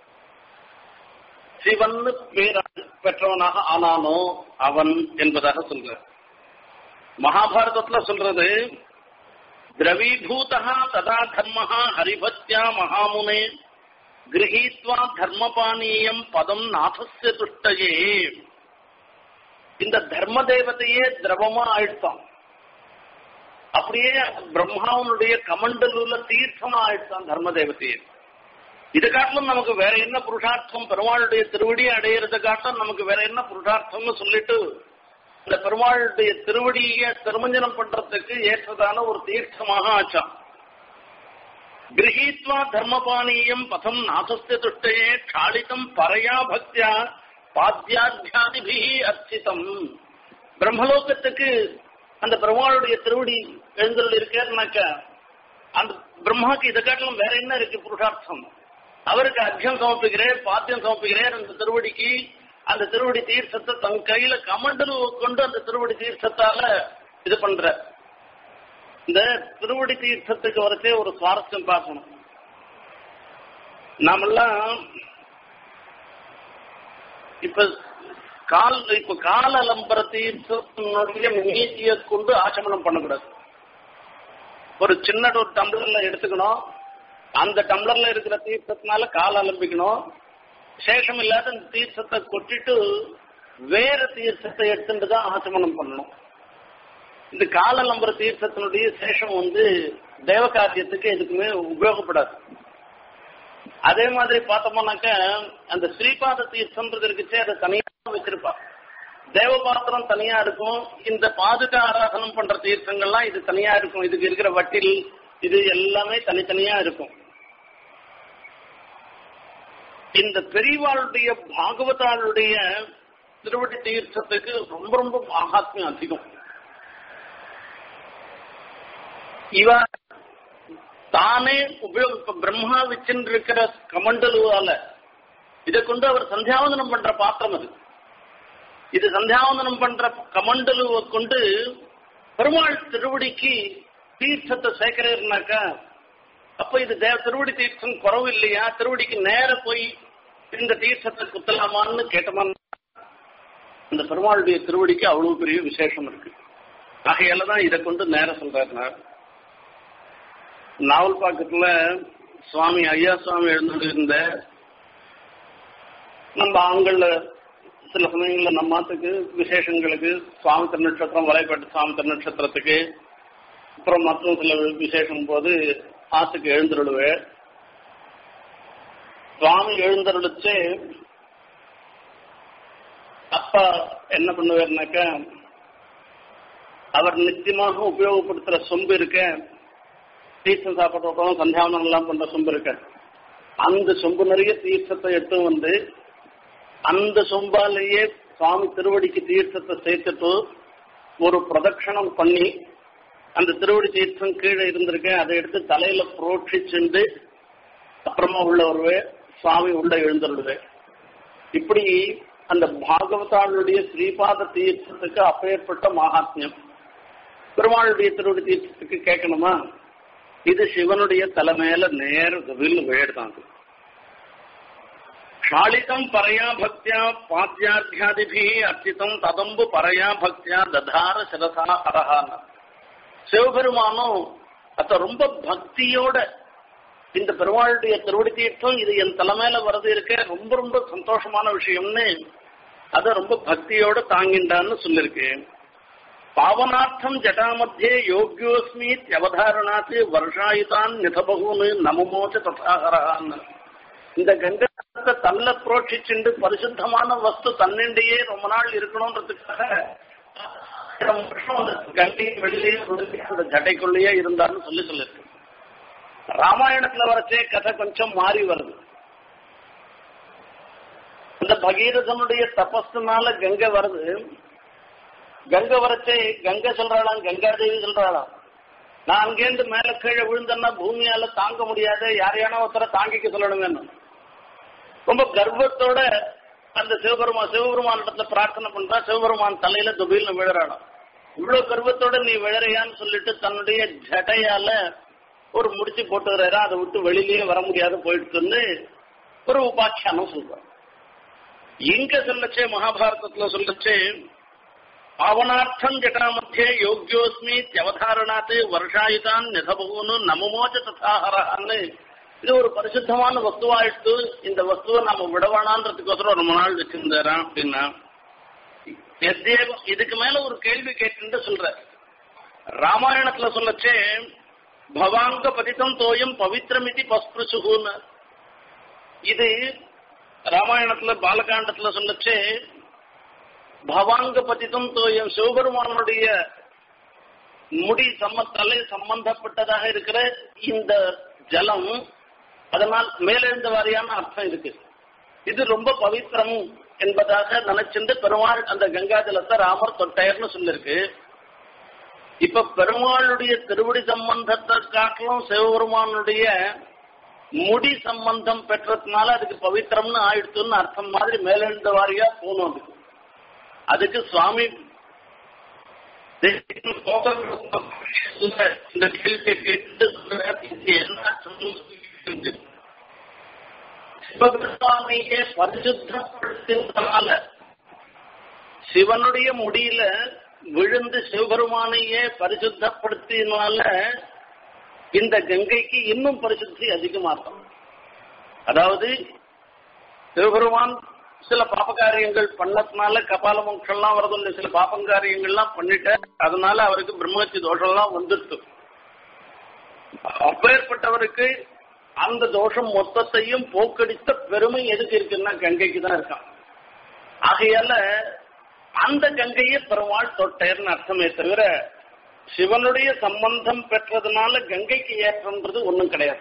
சிவன் பேர் பெற்றவனாக ஆனானோ அவன் என்பதாக சொல்ற மகாபாரதத்துல சொல்றது திரவீபூதா ததா தர்மஹா ஹரிபத்யா மகாமுனே கிரகீத்வா தர்மபானீயம் பதம் நாதஸ்ய துஷ்டயே இந்த தர்ம தேவதையே திரவமா ஆயிடுத்தான் அப்படியே பிரம்மாவனுடைய கமண்டலுல தீர்த்தமா ஆயிடுத்தான் தர்ம தேவதையே இது காட்டிலும் நமக்கு வேற என்ன புருஷார்த்தம் பெருமாளுடைய திருவடியை அடையிறத காட்டும் நமக்கு வேற என்ன புருஷார்த்தம்னு சொல்லிட்டு இந்த பெருமாளுடைய திருவடியை திருமஞ்சனம் பண்றதுக்கு ஏற்றதான ஒரு தீர்த்தமாக ஆச்சான் கிரகீத்வா தர்மபானீயம் பதம் நாசஸ்ய துஷ்டையே க்ஷாளிதம் பரையா பக்தியா பாத்தியாத்தியாதிபி அர்ச்சிதம் பிரம்மலோகத்துக்கு அந்த பெருமாளுடைய திருவடி எழுந்தருள் இருக்கேன்னாக்க அந்த பிரம்மாக்கு இதை காட்டிலும் வேற என்ன இருக்கு புருஷார்த்தம் அவருக்கு அர்த்தம் சமர்ப்பிக்கிறேன் பாத்தியம் சமர்ப்பிக்கிறேன் அந்த திருவடிக்கு அந்த திருவடி தீர்த்தத்தை தன் கையில கமண்டல் கொண்டு அந்த திருவடி தீர்த்தத்தால இது பண்ற இந்த திருவடி தீர்த்தத்துக்கு வரச்சே ஒரு சுவாரஸ்யம் பார்க்கணும் நாமெல்லாம் இப்ப கால் இப்ப கால அலம்பர தீர்த்தத்தினுடைய நீதியை கொண்டு ஆச்சமனம் பண்ணக்கூடாது ஒரு சின்ன ஒரு டம்ளர்ல எடுத்துக்கணும் அந்த டம்ளர்ல இருக்கிற தீர்த்தத்தினால கால் அலம்பிக்கணும் சேஷம் இல்லாத அந்த தீர்த்தத்தை கொட்டிட்டு வேற தீர்த்தத்தை எடுத்துட்டு தான் ஆச்சமனம் பண்ணணும் இந்த கால நம்புற தீர்த்தத்தினுடைய சேஷம் வந்து தேவகாரியத்துக்கு எதுக்குமே உபயோகப்படாது அதே மாதிரி பார்த்தோம்னாக்க அந்த ஸ்ரீபாத தீர்த்தம்ன்றது இருக்குச்சே அதை தனியாக வச்சிருப்பா தேவ பாத்திரம் தனியா இருக்கும் இந்த பாதுக ஆராதனம் பண்ற தீர்த்தங்கள்லாம் இது தனியா இருக்கும் இதுக்கு இருக்கிற வட்டில் இது எல்லாமே தனித்தனியா இருக்கும் இந்த பெரியவாளுடைய பாகவதாளுடைய திருவடி தீர்த்தத்துக்கு ரொம்ப ரொம்ப மகாத்மியம் அதிகம் இவ தானே உபயோக பிரம்மா வச்சிருக்கிற கமண்டலுவால இதை கொண்டு அவர் சந்தியாவந்தனம் பண்ற பாத்திரம் அது இது சந்தியாவந்தனம் பண்ற கமண்டலுவை கொண்டு பெருமாள் திருவடிக்கு தீர்த்தத்தை சேர்க்கிறேன்னாக்கா அப்ப இது தேவ திருவடி தீர்த்தம் குறவு இல்லையா திருவடிக்கு நேர போய் இந்த தீர்த்தத்தை குத்தலாமான்னு கேட்டோம்னா இந்த பெருமாளுடைய திருவடிக்கு அவ்வளவு பெரிய விசேஷம் இருக்கு ஆகையால தான் இதை கொண்டு நேர சொல்றாரு நாவல் பாக்கத்துல சுவாமி ஐயா சுவாமி எழுந்து இருந்த நம்ம ஆண்கள்ல சில சமயங்கள்ல நம்ம மாத்துக்கு விசேஷங்களுக்கு சுவாமி திருநட்சத்திரம் வலைப்பட்டு சுவாமி திருநட்சத்திரத்துக்கு அப்புறம் மற்றும் சில விசேஷம் போது ஆத்துக்கு எழுந்தருளுவேன் சுவாமி எழுந்தருளிச்சு அப்பா என்ன பண்ணுவார்னாக்க அவர் நிச்சயமாக உபயோகப்படுத்துற சொம்பு இருக்க தீர்த்தம் சாப்பிட்றப்போ சந்தியாவனம் எல்லாம் பண்ற சொம்பு இருக்க அந்த சொம்பு நிறைய தீர்த்தத்தை எடுத்து வந்து அந்த சொம்பாலேயே சுவாமி திருவடிக்கு தீர்த்தத்தை சேர்த்துட்டு ஒரு பிரதட்சணம் பண்ணி அந்த திருவடி தீர்த்தம் கீழே இருந்திருக்க அதை எடுத்து தலையில புரோட்சிச்சுண்டு அப்புறமா உள்ள வருவே சுவாமி உள்ள எழுந்துருவே இப்படி அந்த பாகவதாளுடைய ஸ்ரீபாத தீர்த்தத்துக்கு அப்பேற்பட்ட மகாத்மியம் பெருமாளுடைய திருவடி தீர்த்தத்துக்கு கேட்கணுமா இது சிவனுடைய தலைமையில நேர வில் விழுதான் ஷாளிதம் பரையா பக்தியா பாத்தியாத்தியாதிபி அர்ச்சிதம் ததம்பு பரையா பக்தியா ததார சிரசா ஹரஹான சிவபெருமானும் அத ரொம்ப பக்தியோட இந்த பெருமாளுடைய திருவடி தீர்த்தம் இது என் தலைமையில வர்றது இருக்க ரொம்ப ரொம்ப சந்தோஷமான விஷயம்னு அத ரொம்ப பக்தியோட தாங்கிண்டான்னு சொல்லிருக்கு பாவனார்த்தம் ஜட்டாமத்தியே யோகியோஸ்மி அவதாரணாத்து வருஷாயுதான் நிதபகுன்னு நமமோச்ச ததாகரான்னு இந்த கங்கை தள்ள புரோட்சிச்சுண்டு பரிசுத்தமான வஸ்து தன்னிண்டையே ரொம்ப நாள் இருக்கணும்ன்றதுக்காக வருஷம் அந்த கங்கையின் வெளியிலேயே அந்த ஜட்டைக்குள்ளேயே இருந்தார்னு சொல்லி சொல்லிருக்கு ராமாயணத்துல வரச்சே கதை கொஞ்சம் மாறி வருது இந்த பகீரதனுடைய தபஸ்துனால கங்கை வருது கங்கை வரச்சே கங்கை சொல்றாளாம் கங்கா தேவி சொல்றாளாம் நான் அங்கேருந்து மேல கீழே விழுந்தேன்னா பூமியால தாங்க முடியாது யாரையான ஒருத்தரை தாங்கிக்க சொல்லணுங்க ரொம்ப கர்வத்தோட அந்த சிவபெருமான் சிவபெருமான் இடத்துல பிரார்த்தனை பண்றா சிவபெருமான் தலையில துபீல்னு விழுறாளாம் இவ்வளவு கர்வத்தோட நீ விழறையான்னு சொல்லிட்டு தன்னுடைய ஜடையால ஒரு முடிச்சு போட்டுக்கிறாரா அதை விட்டு வெளியிலேயே வர முடியாது போயிடுச்சுன்னு ஒரு உபாக்கியானம் சொல்றான் இங்க சொல்லச்சே மகாபாரதத்துல சொல்லச்சே பாவனார்த்தம் ஜட்டாமத்தியே யோகியோஸ்மி அவதாரணாத்து வருஷாயுதான் நிதபகுன்னு நமமோச்ச ததாஹரன்னு இது ஒரு பரிசுத்தமான வஸ்துவாயிட்டு இந்த வஸ்துவை நாம விடவானான்றதுக்கோசரம் ரொம்ப நாள் வச்சிருந்தாராம் அப்படின்னா இதுக்கு மேல ஒரு கேள்வி கேட்டு சொல்ற ராமாயணத்துல சொல்லச்சே பவாங்க பதித்தம் தோயம் பவித்திரமிதி பஸ்பிருசுகுன்னு இது ராமாயணத்துல பாலகாண்டத்துல சொல்லச்சே பவாங்க பதித்தம் தோயம் சிவபெருமானுடைய முடி சம்ம தலை சம்பந்தப்பட்டதாக இருக்கிற இந்த ஜலம் அதனால் மேலெழுந்த வாரியான அர்த்தம் இருக்கு இது ரொம்ப பவித்திரம் என்பதாக நினைச்சிருந்து பெருமாள் அந்த கங்கா ஜலத்தை ராமர் தொட்டையர்னு சொல்லிருக்கு இப்ப பெருமாளுடைய திருவடி சம்பந்தத்தை காட்டிலும் சிவபெருமானுடைய முடி சம்பந்தம் பெற்றதுனால அதுக்கு பவித்திரம்னு ஆயிடுத்துன்னு அர்த்தம் மாதிரி மேலெழுந்த வாரியா போகணும் அதுக்கு அதுக்கு சுவாமி இந்த கேள்வி கேட்டு என்ன சிவபெருமானையே பரிசுத்தப்படுத்தினால சிவனுடைய முடியில விழுந்து சிவபெருமானையே பரிசுத்தப்படுத்தினால இந்த கங்கைக்கு இன்னும் பரிசுத்தி அதிகமாகும் அதாவது சிவபெருமான் சில பாபகாரியங்கள் பண்ணதுனால கபால மோட்சம்லாம் வரதில்லை சில பாபகாரியங்கள்லாம் பண்ணிட்ட அதனால அவருக்கு பிரம்மஹத்தி தோஷம்லாம் வந்துடுத்து அப்பேற்பட்டவருக்கு அந்த தோஷம் மொத்தத்தையும் போக்கடித்த பெருமை எதுக்கு இருக்குன்னா கங்கைக்கு தான் இருக்கான் ஆகையால அந்த கங்கையை பெருமாள் தொட்டேர்னு அர்த்தமே தவிர சிவனுடைய சம்பந்தம் பெற்றதுனால கங்கைக்கு ஏற்றம்ன்றது ஒண்ணும் கிடையாது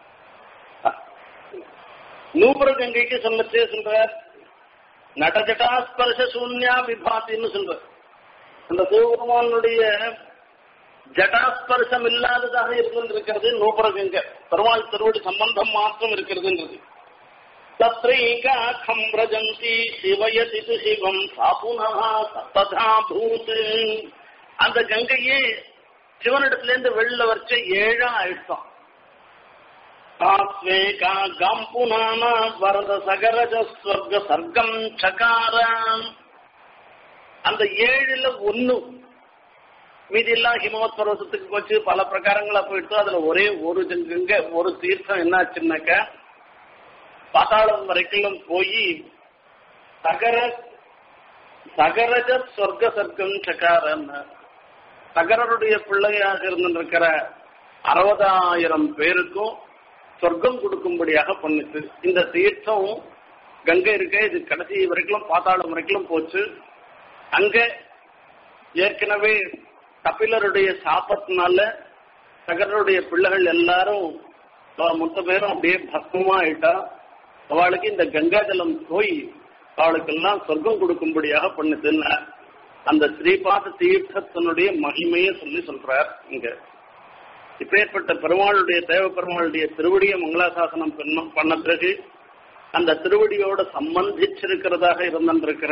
நூபுர கங்கைக்கு சொல்லச்சே சொல்றார் நடஜட்டாஸ்பர்ஷ சூன்யா விபாத்தின்னு சொல்ற அந்த சிவபெருமானுடைய ஜட்டாஸ்பர்சம் இல்லாததாக இருந்திருக்கிறது நூபுர கங்கை பெருமாள் திருவடி சம்பந்தம் மாத்திரம் இருக்கிறதுன்றது தத்ரீகாக்கம் பிரஜந்தி சிவயதி சிவம் சாபுனா ததா பூத் அந்த கங்கையே சிவனிடத்துல இருந்து வெளில வச்ச ஏழா ஆயிடுச்சான் தாத்வேகா கம்புனான வரத சகரஜ ஸ்வர்க சர்க்கம் சகாரம் அந்த ஏழுல ஒண்ணு மீதி எல்லாம் ஹிமவத் பர்வசத்துக்கு போச்சு பல பிரகாரங்களா போயிட்டு அதுல ஒரே ஒரு கங்கை ஒரு தீர்த்தம் என்னாச்சுன்னாக்கா பாதாளம் வரைக்கும் போய் சகர சகரஜ சொர்க்க சர்க்கம் சகாரன் சகரருடைய பிள்ளையாக இருந்திருக்கிற அறுபதாயிரம் பேருக்கும் சொர்க்கம் கொடுக்கும்படியாக பண்ணுச்சு இந்த தீர்த்தம் கங்கை இருக்க இது கடைசி வரைக்கும் பாதாளம் வரைக்கும் போச்சு அங்க ஏற்கனவே கபிலருடைய சாபத்தினால சகரருடைய பிள்ளைகள் எல்லாரும் மொத்த பேரும் அப்படியே பஸ்மமா ஆயிட்டா அவளுக்கு இந்த கங்கா ஜலம் போய் அவளுக்கெல்லாம் சொர்க்கம் கொடுக்கும்படியாக பண்ணுதுன்னு அந்த ஸ்ரீபாத தீர்த்தத்தினுடைய மகிமையை சொல்லி சொல்றார் இங்க இப்பேற்பட்ட பெருமாளுடைய தேவ பெருமாளுடைய திருவடியை மங்களாசாசனம் பண்ண பிறகு அந்த திருவடியோட சம்பந்திச்சிருக்கிறதாக இருந்திருக்கிற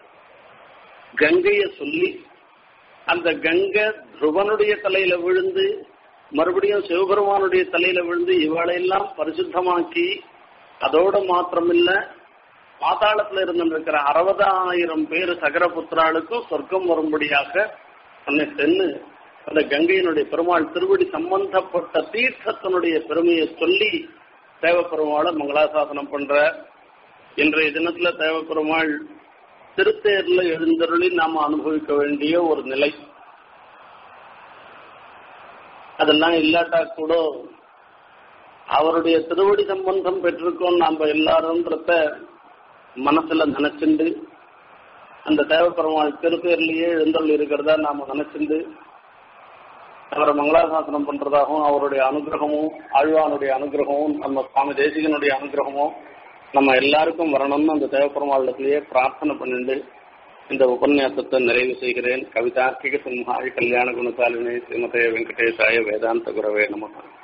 கங்கைய சொல்லி அந்த கங்கை துருவனுடைய தலையில விழுந்து மறுபடியும் சிவபெருமானுடைய தலையில விழுந்து இவளையெல்லாம் பரிசுத்தமாக்கி அதோட மாத்திரமில்ல பாதாளத்துல இருந்திருக்கிற அறுபதாயிரம் பேர் சகரபுத்திராளுக்கும் சொர்க்கம் வரும்படியாக தன்னை சென்று அந்த கங்கையினுடைய பெருமாள் திருவடி சம்பந்தப்பட்ட தீர்த்தத்தினுடைய பெருமையை சொல்லி தேவப்பெருமாளை மங்களாசாசனம் பண்ற இன்றைய தினத்துல தேவப்பெருமாள் திருத்தேர்ல எழுந்தருளி நாம அனுபவிக்க வேண்டிய ஒரு நிலை அதெல்லாம் இல்லாட்டா கூட அவருடைய திருவடி சம்பந்தம் பெற்றிருக்கோம் நாம எல்லாரும்ன்றத மனசுல நினைச்சுண்டு அந்த தேவப்பெருமாள் திருப்பேர்லயே எழுந்தருள் இருக்கிறதா நாம நினைச்சுண்டு அவரை மங்களாசாசனம் பண்றதாகவும் அவருடைய அனுகிரகமும் ஆழ்வானுடைய அனுகிரகமும் நம்ம சுவாமி தேசிகனுடைய அனுகிரகமும் நம்ம எல்லாருக்கும் வரணும்னு அந்த தேவப்பெருமாளத்திலேயே பிரார்த்தனை பண்ணிட்டு இந்த உபன்யாசத்தை நிறைவு செய்கிறேன் கவிதார்க்கிக சிம்ஹாய கல்யாண குணசாலினி ஸ்ரீமதே வெங்கடேசாய வேதாந்த குரவே நமக்கு